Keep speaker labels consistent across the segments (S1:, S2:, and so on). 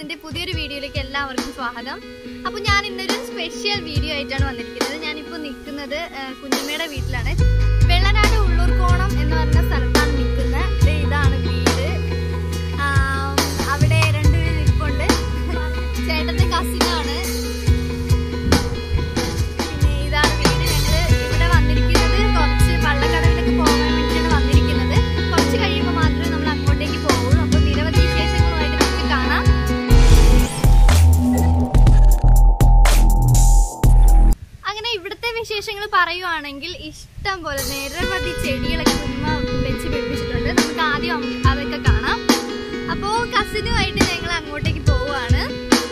S1: വ്ളോഗ്സിന്റെ പുതിയൊരു വീഡിയോയിലേക്ക് എല്ലാവർക്കും സ്വാഗതം അപ്പൊ ഞാൻ ഇന്നൊരു സ്പെഷ്യൽ വീഡിയോ ആയിട്ടാണ് വന്നിരിക്കുന്നത് ഞാനിപ്പോൾ നിൽക്കുന്നത് ആ, കുഞ്ഞമ്മയുടെ വീട്ടിലാണ് വെള്ളനാട് ഉള്ളൂർക്കോണം എന്ന് പറഞ്ഞ സ്ഥലത്താണ് നിൽക്കുന്നത് ദേ ഇതാണ് വീട് ആ, അവിടെ രണ്ടുപേരും നിൽപ്പുണ്ട് ചേട്ടന്റെ കസിനാണ് പിന്നെ ഇതാണ് വീട് ഞങ്ങള് ഇവിടെ വന്നിരിക്കുന്നത് കുറച്ച് വള്ളക്കടവിലൊക്കെ പോകാൻ വേണ്ടിയിട്ടാണ് വന്നിരിക്കുന്നത് കുറച്ച് കഴിയുമ്പോൾ മാത്രമേ നമ്മൾ അങ്ങോട്ടേക്ക് പോകുള്ളൂ അപ്പൊ നിരവധി വിശേഷങ്ങളുമായിട്ട് നമുക്ക് കാണാം അങ്ങനെ ഇവിടുത്തെ വിശേഷങ്ങൾ പറയുവാണെങ്കിൽ ഇഷ്ടം പോലെ നിരവധി ചെടികളൊക്കെ ഉമ്മ വെച്ച് പിടിപ്പിച്ചിട്ടുണ്ട് നമുക്ക് ആദ്യം അം- അതൊക്കെ കാണാം അപ്പോൾ കസിനുമായിട്ട് ഞങ്ങൾ അങ്ങോട്ടേക്ക് പോവുകയാണ്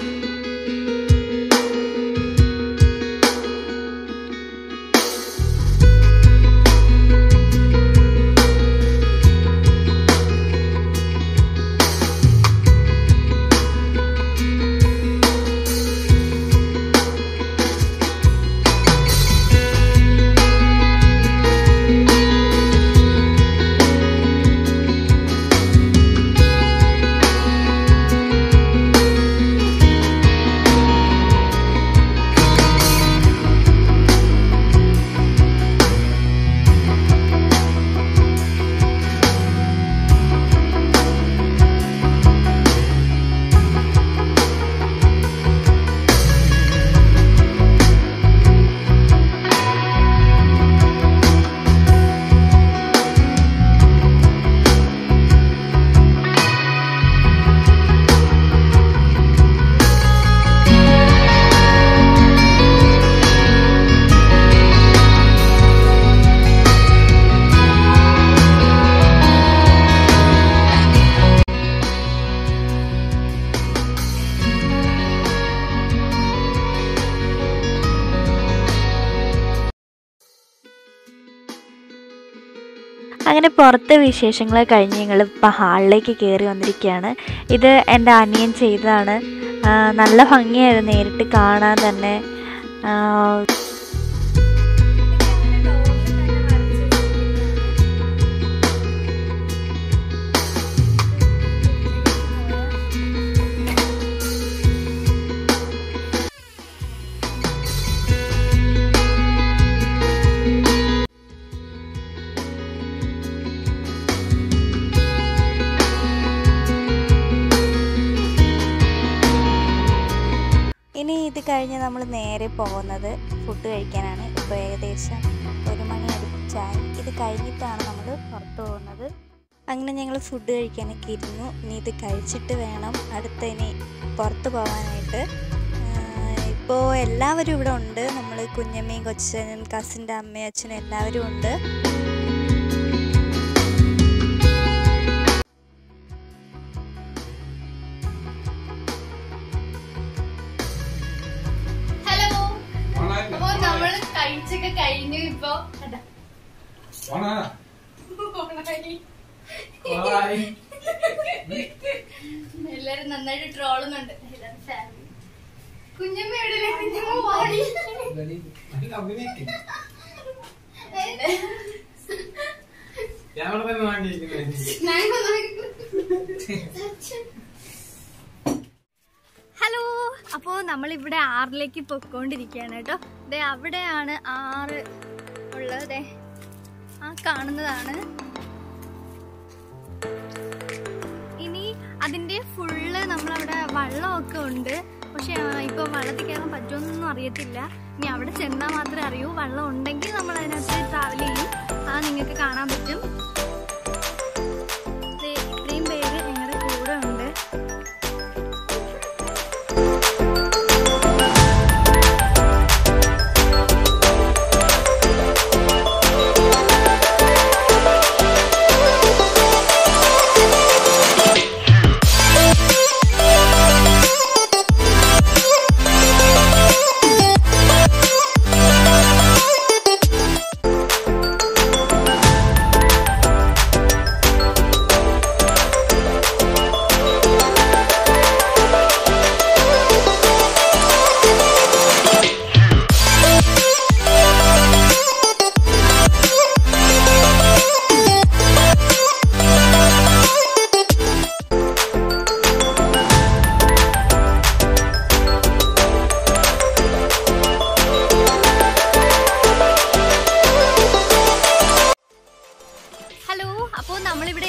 S2: അങ്ങനെ പുറത്തെ വിശേഷങ്ങൾ കഴിഞ്ഞ് ഞങ്ങൾ ഇപ്പോൾ ഹാളിലേക്ക് കയറി വന്നിരിക്കുകയാണ് ഇത് എൻ്റെ അനിയൻ ചെയ്തതാണ് ആ, നല്ല ഭംഗിയായിരുന്നു നേരിട്ട് കാണാൻ തന്നെ ആ, ഇനി ഇത് കഴിഞ്ഞ് നമ്മൾ നേരെ പോകുന്നത് ഫുഡ് കഴിക്കാനാണ് ഇപ്പോൾ ഏകദേശം ഒരു മണി അടുപ്പിച്ചായി ഇത് കഴിഞ്ഞിട്ടാണ് നമ്മൾ പുറത്ത് പോകുന്നത് അങ്ങനെ ഞങ്ങൾ ഫുഡ് കഴിക്കാനൊക്കെ ഇരുന്നു ഇനി ഇത് കഴിച്ചിട്ട് വേണം അടുത്ത ഇനി പുറത്ത് പോകാനായിട്ട് ഇപ്പോൾ എല്ലാവരും ഇവിടെ ഉണ്ട് നമ്മൾ കുഞ്ഞമ്മയും കൊച്ചനും കസിൻ്റെ അമ്മയും അച്ഛനും എല്ലാവരും ഉണ്ട്
S1: ഹലോ അപ്പൊ നമ്മള് കഴിച്ചൊക്കെ കഴിഞ്ഞു ഇപ്പൊ അതാ. ഓണായി. എല്ലാരും നന്നായിട്ട് ട്രോളുന്നുണ്ട് ഇതാണ് family. കുഞ്ഞമ്മ എവിടെ കുഞ്ഞമ്മ പാടി
S3: ക്യാമറ തന്നെ വാങ്ങിയിരിക്കുന്നത്
S1: ഞാൻ ഹലോ അപ്പോൾ നമ്മളിവിടെ ആറിലേക്ക് പൊയ്ക്കൊണ്ടിരിക്കുകയാണ് കേട്ടോ ദേ അവിടെയാണ് ആറ് ഉള്ളത് ദേ ആ കാണുന്നതാണ് ഇനി അതിൻ്റെ ഫുള്ള് നമ്മളവിടെ വള്ളമൊക്കെ ഉണ്ട് പക്ഷെ ഇപ്പോൾ വള്ളത്തിൽ കയറാൻ പറ്റുമെന്നൊന്നും അറിയത്തില്ല ഇനി അവിടെ ചെന്നാൽ മാത്രമേ അറിയൂ വള്ളം ഉണ്ടെങ്കിൽ നമ്മൾ അതിനകത്ത് ട്രാവൽ ചെയ്യും അത് നിങ്ങൾക്ക് കാണാൻ പറ്റും ദേ ഇത്രയും പേര് ഞങ്ങളുടെ കൂടെ ഉണ്ട്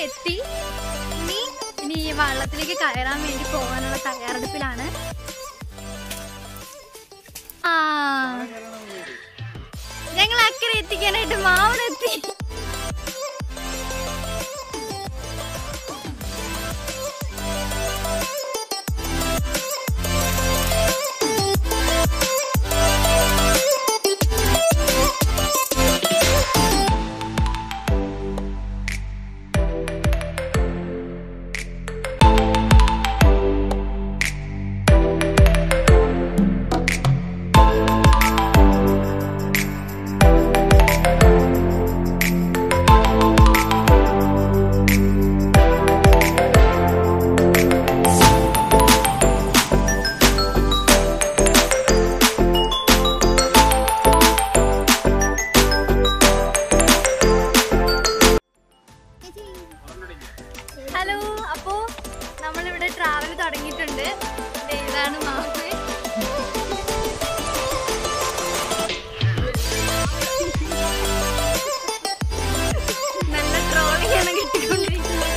S1: എത്തി ഇനി ഇനി ഈ വള്ളത്തിലേക്ക് കയറാൻ വേണ്ടി പോകാനുള്ള തയ്യാറെടുപ്പിലാണ് ആ ഞങ്ങൾ അക്കരെ എത്തിക്കാനായിട്ട് മാവനെത്തി ഹലോ അപ്പോ നമ്മളിവിടെ ട്രാവൽ തുടങ്ങിയിട്ടുണ്ട് ദേ ഇതാണ് മാമ് നല്ല ട്രോളിംഗ് ആണ് കിട്ടിക്കൊണ്ടിരിക്കുന്നത്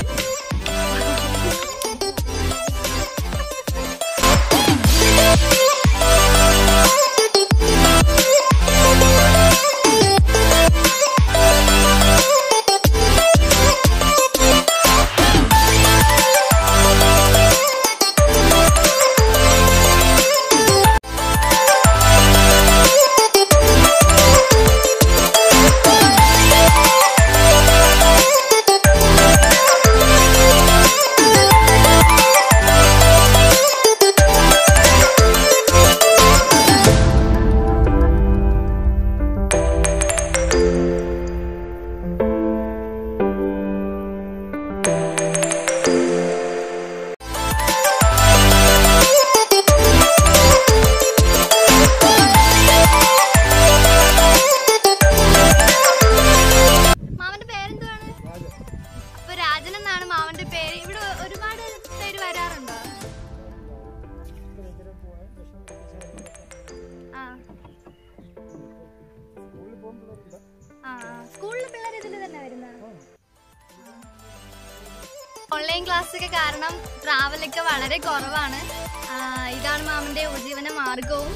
S1: മാമന്റെ പേരെന്തുവാണ് അപ്പൊ രാജൻ എന്നാണ് മാമന്റെ പേര് ഇവിടെ ഒരുപാട് പേര് വരാറുണ്ടോ ആ ആ സ്കൂളിലെ പിള്ളേർ ഇതിൽ തന്നെ വരുന്നത് ഓൺലൈൻ ക്ലാസ് ഒക്കെ കാരണം ട്രാവലൊക്കെ വളരെ കുറവാണ് ആ, ഇതാണ് മാമന്റെ ഉപജീവന മാർഗവും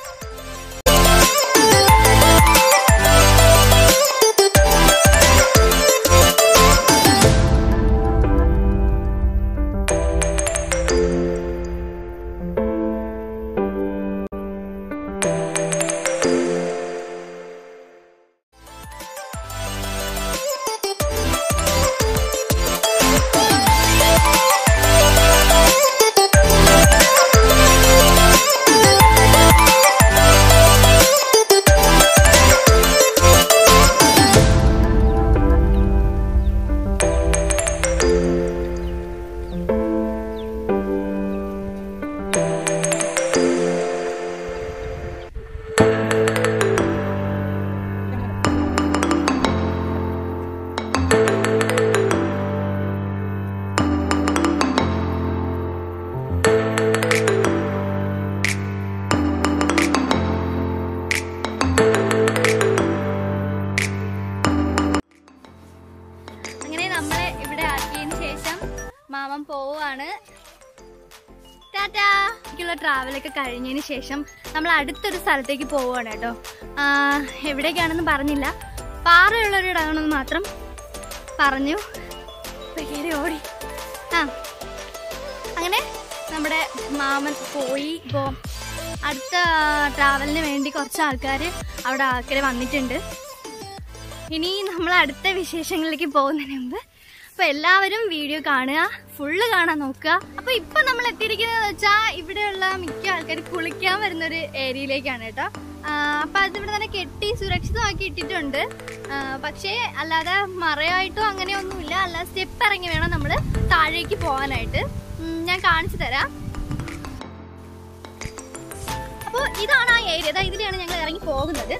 S1: അങ്ങനെ നമ്മളെ ഇവിടെ ആക്കിയതിന് ശേഷം മാമൻ പോവാണ് ടാറ്റാ എനിക്കുള്ള ട്രാവലൊക്കെ കഴിഞ്ഞതിന് ശേഷം നമ്മൾ അടുത്തൊരു സ്ഥലത്തേക്ക് പോവുകയാണ് കേട്ടോ ആ, എവിടേക്കാണെന്ന് പറഞ്ഞില്ല പാറയുള്ളൊരിടമാണെന്ന് മാത്രം പറഞ്ഞു ഇപ്പൊ കേറി ഓടി ആ അങ്ങനെ നമ്മുടെ മാമൻ പോയി ഇപ്പോൾ അടുത്ത ട്രാവലിന് വേണ്ടി കുറച്ച് ആൾക്കാർ അവിടെ ആൾക്കാർ വന്നിട്ടുണ്ട് ഇനി നമ്മൾ അടുത്ത വിശേഷങ്ങളിലേക്ക് പോകുന്നതിന് മുമ്പ് അപ്പൊ എല്ലാവരും വീഡിയോ കാണുക ഫുള്ള് കാണാൻ നോക്കുക അപ്പൊ ഇപ്പൊ നമ്മൾ എത്തിയിരിക്കുന്നത് വെച്ചാൽ ഇവിടെയുള്ള മിക്ക ആൾക്കാർ കുളിക്കാൻ വരുന്ന ഒരു ഏരിയയിലേക്കാണ് കേട്ടോ ആ, അപ്പൊ അതിവിടെ തന്നെ കെട്ടി സുരക്ഷിതമാക്കി ഇട്ടിട്ടുണ്ട് ആ, പക്ഷേ അല്ലാതെ മറയായിട്ടോ അങ്ങനെയൊന്നുമില്ല അല്ല സ്റ്റെപ്പ് ഇറങ്ങി വേണം നമ്മൾ താഴേക്ക് പോകാനായിട്ട് ഉം, ഞാൻ കാണിച്ചു തരാം അപ്പോൾ ഇതാണ് ആ ഏരിയ ദാ ഇതിലാണ് ഞങ്ങൾ ഇറങ്ങി പോകുന്നത്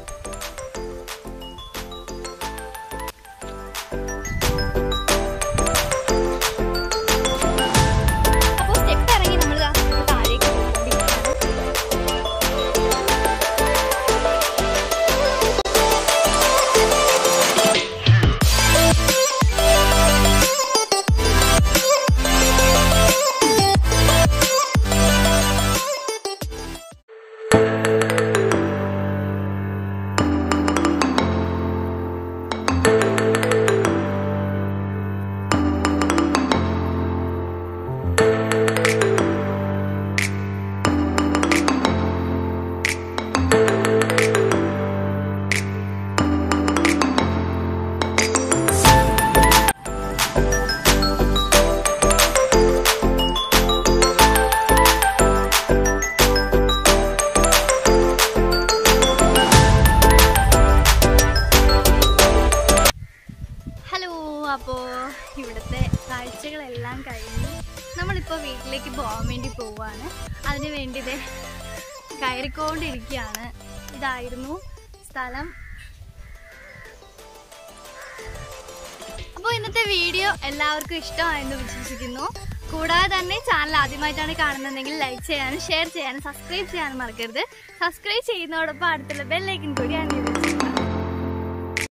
S1: അപ്പോൾ സ്റ്റെപ്പ് ഇറങ്ങി നമ്മൾ താഴേക്ക് പോയിക്കൊണ്ടിരിക്കുകയാണ് അപ്പോൾ ഇവിടുത്തെ കാഴ്ചകളെല്ലാം കഴിഞ്ഞു നമ്മളിപ്പോൾ വീട്ടിലേക്ക് പോകാൻ വേണ്ടി പോവാണ് അതിന് വേണ്ടി ഇത് കയറിക്കൊണ്ടിരിക്കുകയാണ് ഇതായിരുന്നു സ്ഥലം അപ്പോൾ ഇന്നത്തെ വീഡിയോ എല്ലാവർക്കും ഇഷ്ടമായെന്ന് വിശ്വസിക്കുന്നു കൂടാതെ തന്നെ ചാനൽ ആദ്യമായിട്ടാണ് കാണുന്നതെങ്കിൽ ലൈക്ക് ചെയ്യാനും ഷെയർ ചെയ്യാനും സബ്സ്ക്രൈബ് ചെയ്യാനും മറക്കരുത് സബ്സ്ക്രൈബ് ചെയ്യുന്നതോടൊപ്പം അടുത്തുള്ള ബെല്ലൈക്കൻ കൂടി അണിയത്